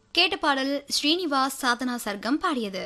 கேட்ட பாடல் ஸ்ரீனிவாஸ் சாதனா சர்க்கம் பாடியது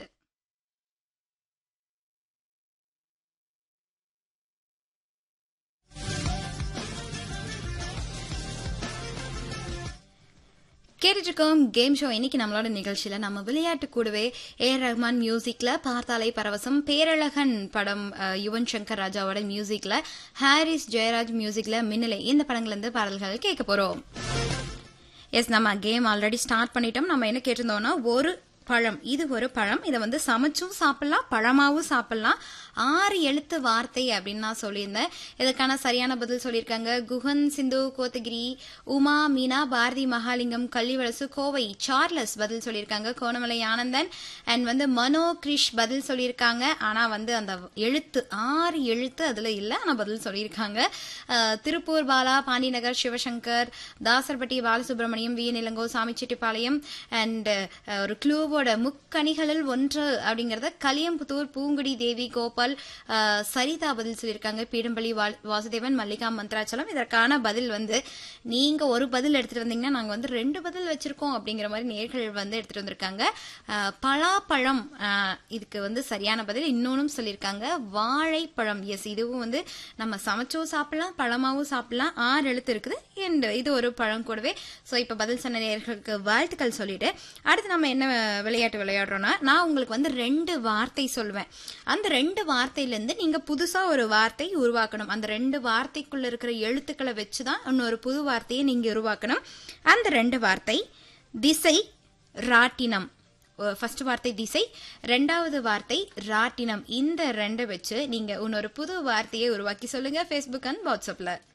கேட்டுட்டு இருக்கோம் கேம் ஷோ இன்னைக்கு நம்மளோட நிகழ்ச்சியில நம்ம விளையாட்டு கூடவே ஏ ரஹ்மான் மியூசிக்ல பார்த்தாலை பரவசம் பேரழகன் படம் அஹ், யுவன் சங்கர் ராஜாவோட மியூசிக்ல ஹாரிஸ் ஜெயராஜ் மியூசிக்ல மின்னலை இந்த படங்கள்ல இருந்து பாடல்கள் கேட்க போறோம் எஸ் நம்ம கேம் ஆல்ரெடி ஸ்டார்ட் பண்ணிட்டோம் நம்ம என்ன கேட்டிருந்தோம்னா ஒரு பழம் இது ஒரு பழம் இதை வந்து சமைச்சும் சாப்பிடலாம் பழமாவும் சாப்பிடலாம் ஆறு எழுத்து வார்த்தை அப்படின்னு நான் சொல்லியிருந்தேன் இதுக்கான சரியான பதில் சொல்லியிருக்காங்க குஹன் சிந்து கோத்தகிரி உமா மீனா பாரதி மகாலிங்கம் கள்ளிவளசு கோவை சார்லஸ் பதில் சொல்லியிருக்காங்க கோணமலை ஆனந்தன் அண்ட் வந்து மனோ கிரிஷ் பதில் சொல்லியிருக்காங்க ஆனா வந்து அந்த எழுத்து ஆறு எழுத்து அதுல இல்ல ஆனா பதில் சொல்லியிருக்காங்க அஹ், திருப்பூர் பாலா பாண்டிநகர் சிவசங்கர் தாசர்பட்டி பாலசுப்ரமணியம் வி நிலங்கோ சாமிச்செட்டிப்பாளையம் அண்ட் ஒரு க்ளூவோட முக்கணிகளில் ஒன்று அப்படிங்கறத கலியம்புத்தூர் பூங்குடி தேவி கோபால் அஹ், சரிதா பதில் சொல்லியிருக்காங்க பீடம்பள்ளி வா- வாசுதேவன் மல்லிகா மந்த்ராச்சலம் இதற்கான பதில் வந்து நீங்க ஒரு பதில் எடுத்துட்டு வந்தீங்கன்னா நாங்க வந்து ரெண்டு பதில் வச்சிருக்கோம் அப்படிங்கிற மாதிரி நேர்கள் வந்து எடுத்துட்டு வந்திருக்காங்க அஹ், பலாப்பழம் அஹ், இதுக்கு வந்து சரியான பதில் இன்னொன்னும் சொல்லியிருக்காங்க வாழைப்பழம் எஸ் இதுவும் வந்து நம்ம சமைச்சும் சாப்பிடலாம் பழமாவும் சாப்பிடலாம் ஆறு எழுத்து இருக்குது and இது ஒரு பழம் கூடவே ஸோ இப்போ பதில் சொன்ன நேர்களுக்கு வாழ்த்துக்கள் சொல்லிட்டு அடுத்து நம்ம என்ன விளையாட்டு விளையாடுறோம்னா நான் உங்களுக்கு வந்து ரெண்டு வார்த்தை சொல்லுவேன் அந்த ரெண்டு வார்த்தையிலேருந்து நீங்க புதுசா ஒரு வார்த்தை உருவாக்கணும் அந்த ரெண்டு வார்த்தைக்குள்ள இருக்கிற எழுத்துக்களை வச்சு தான் இன்னொரு புது வார்த்தையை நீங்க உருவாக்கணும் அந்த ரெண்டு வார்த்தை திசை ராட்டினம் ஃபர்ஸ்ட் வார்த்தை திசை ரெண்டாவது வார்த்தை ராட்டினம் இந்த ரெண்டை வச்சு நீங்க இன்னொரு புது வார்த்தையை உருவாக்கி சொல்லுங்க ஃபேஸ்புக் அண்ட் வாட்ஸ்அப்ல